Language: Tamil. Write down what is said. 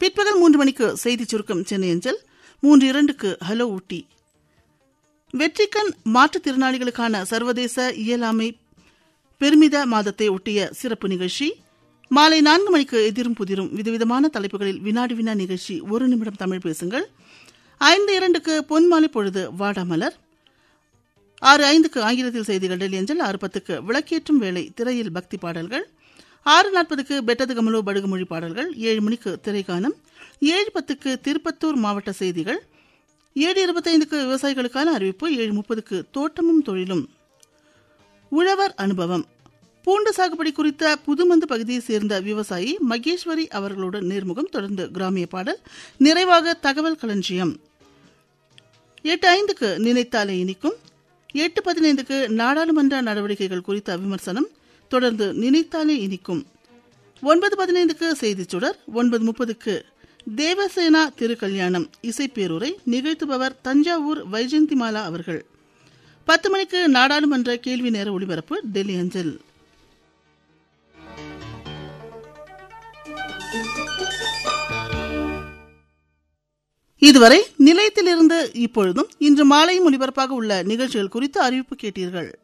பிற்பகல் மூன்று மணிக்கு செய்திச் சுருக்கம் சென்னை அஞ்சல் மூன்று இரண்டுக்கு ஹலோ ஊட்டி வெற்றிக்கண் மாற்றுத்திறனாளிகளுக்கான சர்வதேச இயலாமை பெருமித மாதத்தை ஒட்டிய சிறப்பு நிகழ்ச்சி மாலை நான்கு மணிக்கு எதிரும் புதிரும் விதவிதமான தலைப்புகளில் வினாடி வினா நிகழ்ச்சி ஒரு நிமிடம் தமிழ் பேசுங்கள் ஐந்து இரண்டுக்கு பொன்மாலை பொழுது வாடாமலர் ஆறு ஐந்துக்கு ஆங்கிலத்தில் செய்திகள் டெல்லி அஞ்சல் ஆறு பத்துக்கு விளக்கேற்றும் வேளை திரையில் பக்தி பாடல்கள் ஆறு நாற்பதுக்கு பெட்டது கமலோ படுகுமொழி பாடல்கள் ஏழு மணிக்கு திரைக்கானம் ஏழு பத்துக்கு திருப்பத்தூர் மாவட்ட செய்திகள் ஏழு இருபத்தைந்துக்கு விவசாயிகளுக்கான அறிவிப்பு ஏழு முப்பதுக்கு தோட்டமும் தொழிலும் உழவர் அனுபவம் பூண்டு சாகுபடி குறித்த புதுமந்து பகுதியை சேர்ந்த விவசாயி மகேஸ்வரி அவர்களுடன் நேர்முகம் தொடர்ந்து கிராமிய பாடல் நிறைவாக தகவல் களஞ்சியம் எட்டு ஐந்துக்கு நினைத்தாலே இனிக்கும் எட்டு பதினைந்துக்கு நாடாளுமன்ற நடவடிக்கைகள் குறித்த விமர்சனம் தொடர்ந்து நினைத்தாலே இனிக்கும் ஒன்பது பதினைந்துக்கு செய்திச் சுடர் ஒன்பது முப்பதுக்கு தேவசேனா திருக்கல்யாணம் இசைப்பேரூரை நிகழ்த்துபவர் தஞ்சாவூர் வைஜந்திமாலா அவர்கள் பத்து மணிக்கு நாடாளுமன்ற கேள்வி நேர ஒளிபரப்பு டெல்லி அஞ்சல் இதுவரை நிலையத்திலிருந்து இப்பொழுதும் இன்று மாலையும் ஒலிபரப்பாக உள்ள நிகழ்ச்சிகள் குறித்து அறிவிப்பு கேட்டீர்கள்